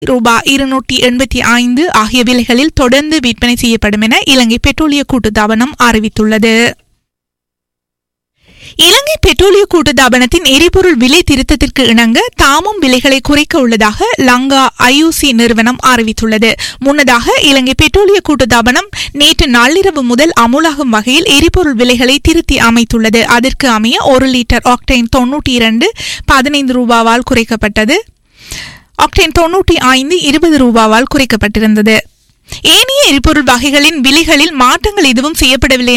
ரூபாய் இருநூற்றி எண்பத்தி ஐந்து ஆகிய விலைகளில் தொடர்ந்து விற்பனை செய்யப்படும் என இலங்கை பெட்ரோலிய கூட்டுத்தாபனம் அறிவித்துள்ளது இலங்கை பெட்ரோலிய கூட்டுத்தாபனத்தின் எரிபொருள் விலை திருத்தத்திற்கு இணங்க தாமும் விலைகளை குறைக்க உள்ளதாக லங்கா ஐயூசி நிறுவனம் அறிவித்துள்ளது முன்னதாக இலங்கை பெட்ரோலிய கூட்டுத்தாபனம் நேற்று நள்ளிரவு முதல் அமுலாகும் வகையில் எரிபொருள் விலைகளை திருத்தி அமைத்துள்ளது அதற்கு அமைய ஒரு லிட்டர் ஆக்டைன் தொன்னூற்றி இரண்டு பதினைந்து ரூபாவால் குறைக்கப்பட்டது ஆக்டேன் தொன்னூற்றி ஐந்து இருபது ரூபாவால் குறைக்கப்பட்டிருந்தது ஏனைய எரிபொருள் வகைகளின் விலைகளில் மாற்றங்கள் எதுவும் செய்யப்படவில்லை